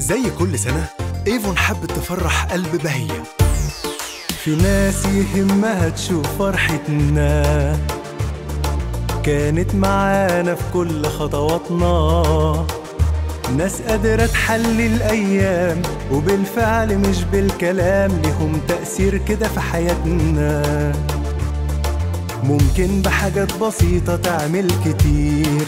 زي كل سنة ايفون حبت تفرح قلب بهية في ناس يهمها تشوف فرحتنا كانت معانا في كل خطواتنا ناس قادرة تحلي الأيام وبالفعل مش بالكلام لهم تأثير كده في حياتنا ممكن بحاجات بسيطة تعمل كتير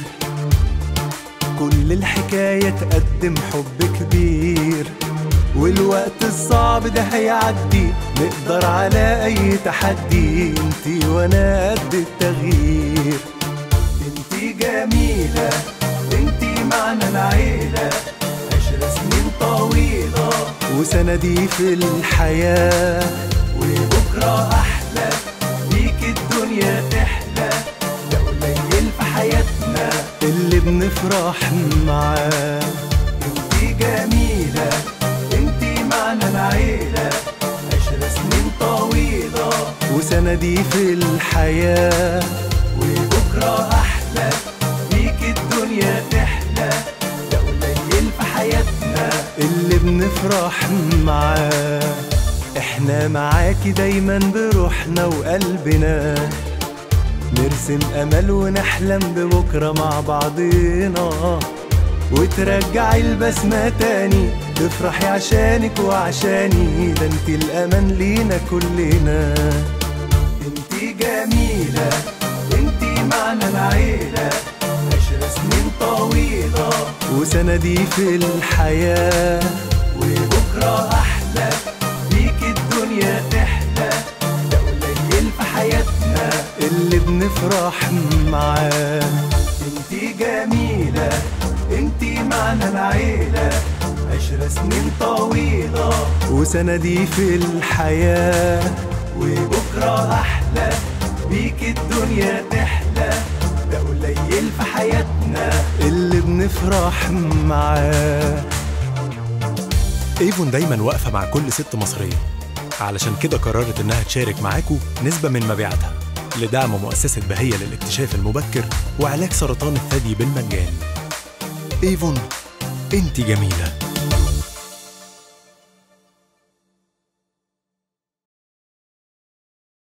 كل الحكاية تقدم حب كبير والوقت الصعب ده هيعدي نقدر على أي تحدي انتي وانا قد التغيير انتي جميلة انتي معنى العيلة عشر سنين طويلة وسنة دي في الحياة وبكرة أحلى بيك الدنيا تحلى ده قليل في حياتنا اللي بنفرح معاه انتي جميلة انتي معنى العيلة عشر سنين طويلة وسنة دي في الحياة وبكرة أحلى بيك الدنيا تحلى ده قليل في حياتنا اللي بنفرح معاه احنا معاكي دايما بروحنا وقلبنا نرسم امل ونحلم ببكره مع بعضنا وترجعي البسمة تاني تفرحي عشانك وعشاني ده انت الأمان لينا كلنا انت جميلة انت معنى العيلة عشر سنين طويلة وسنة دي في الحياة وبكرة أحلى بيك الدنيا تحلى ده قليل في حياتنا اللي بنفرح معاه انت جميلة انت معنى العيلة عشر سنين طويلة وسنة دي في الحياة وبكرة أحلى بيك الدنيا تحلى ده قليل في حياتنا اللي بنفرح معاه ايفون دايما واقفة مع كل ست مصرية علشان كده قررت انها تشارك معاكم نسبة من مبيعاتها لدعم مؤسسة بهية للاكتشاف المبكر وعلاج سرطان الثدي بالمجان ايفون انت جميله